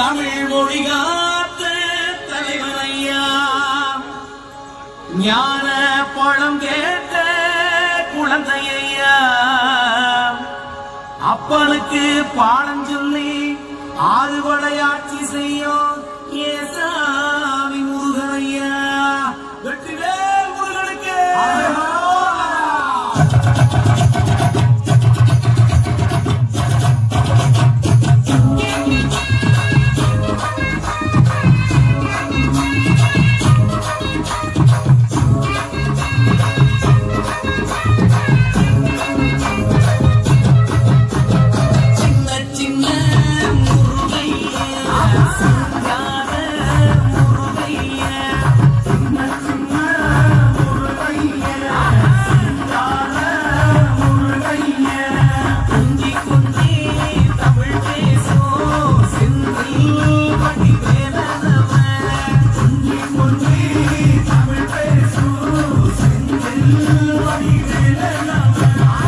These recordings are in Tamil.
தமிழ் மொழி காத்த தலைவனையா ஞான பழம் கேட்ட குழந்தையா அப்பனுக்கு பாடம் சொல்லி ஆறுபடை ஆட்சி செய்யும் ஏசாமி முருகனையா வெற்றிவேல் முருகனுக்கு சின்ன சின்ன முருகையா சிங்கார முருகையா சின்ன சின்ன முருகையா சிங்கார முருகையா குஞ்சி குஞ்சி தமிழ் பேசும் செந்தில் வடிவேலனவன் குஞ்சி குஞ்சி தமிழ் பேசும் செந்தில் வடிவேலனவன்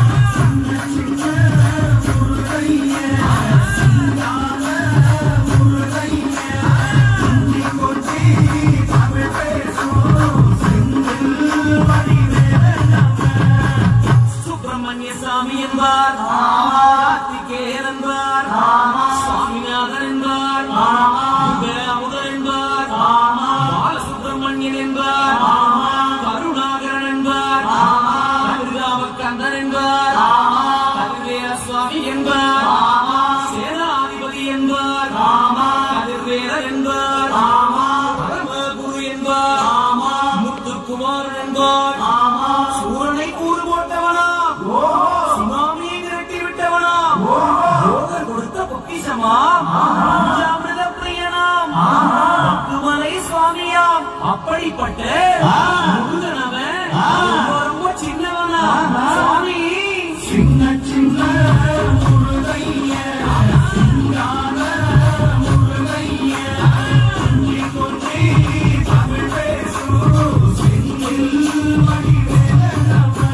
சுப்பிரமணிய சாமி என்பார் கார்த்திகேயன் என்பார் சுவாமிநாதன் என்பார் யுக அமுதன் என்பார் பாலசுப்பிரமணியன் என்பார் கருணாகரன் என்பார் கதிர்காமக்கந்தன் என்பார் கதிர்வேல சுவாமி என்பார் சேனாதிபதி என்பார் கதிர்வேலர் என்பார் பரமகுரு என்பார் முத்துக்குமாரன் என்பார் சூரனை கூறு போட்டவனா சுனாமியை விரட்டி விட்டவனா போதர் கொடுத்த பொக்கிஷமா பஞ்சாமிரத பிரியனாம் பக்குமலை சுவாமியாம் அப்படிப்பட்ட முருகனவன் ரொம்ப ரொம்ப சின்னவனா சுவாமி சின்ன சின்ன முருகையா சிங்கார முருகையா கொஞ்சி கொஞ்சி தமிழ் பேசும் செந்தில் வடிவேலனவன்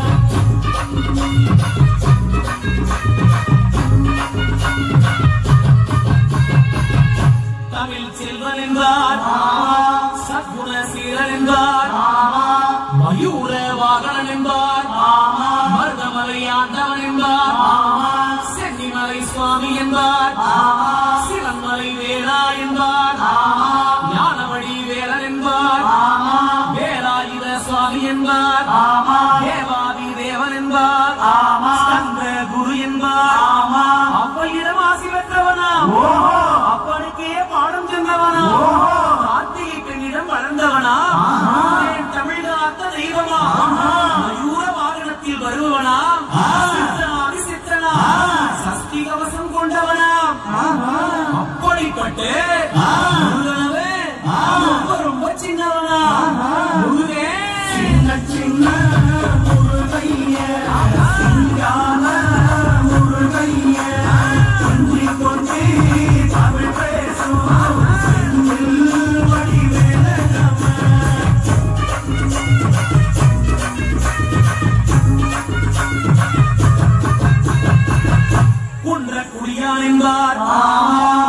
தமிழ் செல்வன் என்பார் சத்குண சீரன் என்பார் மயூர வாகனன் என்பார் மருதமலை ஆண்டவன் என்பார் சென்னிமலை சுவாமி என்பார் சிவன்மலை வேளா என்பார் ஞானவழி வேலன் என்பார் வேலாயுத சுவாமி என்பார் தேவாதி தேவன் என்பார் ஸ்கந்த குரு என்பார் அப்பையிடம் ஆசி பெற்றவனா அப்பனுக்கே பாடம் சொன்னவனா கார்த்திகை பெண்ணிடம் வளர்ந்தவனா என் தமிழ்நாத்த தெய்வமா மயூர வாகனத்தில் வருபவனா சித்தனாதி சித்தனா சஷ்டி கவசம் கொண்டவனா அப்படிப்பட்டு முருகனவே ரொம்ப ரொம்ப சின்னவனா முருகே சின்ன சின்ன முருகையா சிங்கார முருகையா கொஞ்சி கொஞ்சி தமிழ் பேசும் செந்தில் வடிவேலனவன் குன்ற குடியான் என்பார்